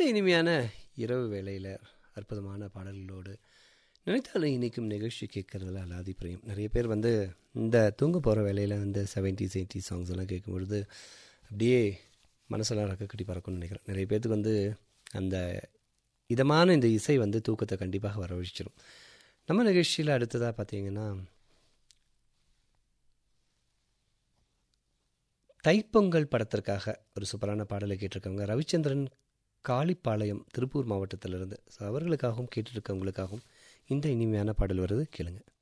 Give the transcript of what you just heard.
இனிமையான இரவு வேளையில் அற்புதமான பாடல்களோடு நினைத்தாலும் இன்றைக்கும் நிகழ்ச்சி கேட்குறதுல அலாதி பிரியம் நிறைய பேர் வந்து இந்த தூங்க போகிற வேலையில் வந்து செவன்டிஸ் எயிட்டி சாங்ஸ் எல்லாம் கேட்கும் பொழுது அப்படியே மனசெல்லாம் ரக்க கட்டி பறக்கும்னு நினைக்கிறேன் நிறைய பேர்த்துக்கு வந்து அந்த இதமான இந்த இசை வந்து தூக்கத்தை கண்டிப்பாக வரவழைச்சிடும் நம்ம நிகழ்ச்சியில் அடுத்ததாக பார்த்தீங்கன்னா தைப்பொங்கல் படத்திற்காக ஒரு சூப்பரான பாடலை கேட்டிருக்காங்க ரவிச்சந்திரன் காளிப்பாளையம் திருப்பூர் மாவட்டத்திலிருந்து ஸோ அவர்களுக்காகவும் கேட்டிருக்கவங்களுக்காகவும் இந்த இனிமையான பாடல் வருது கேளுங்க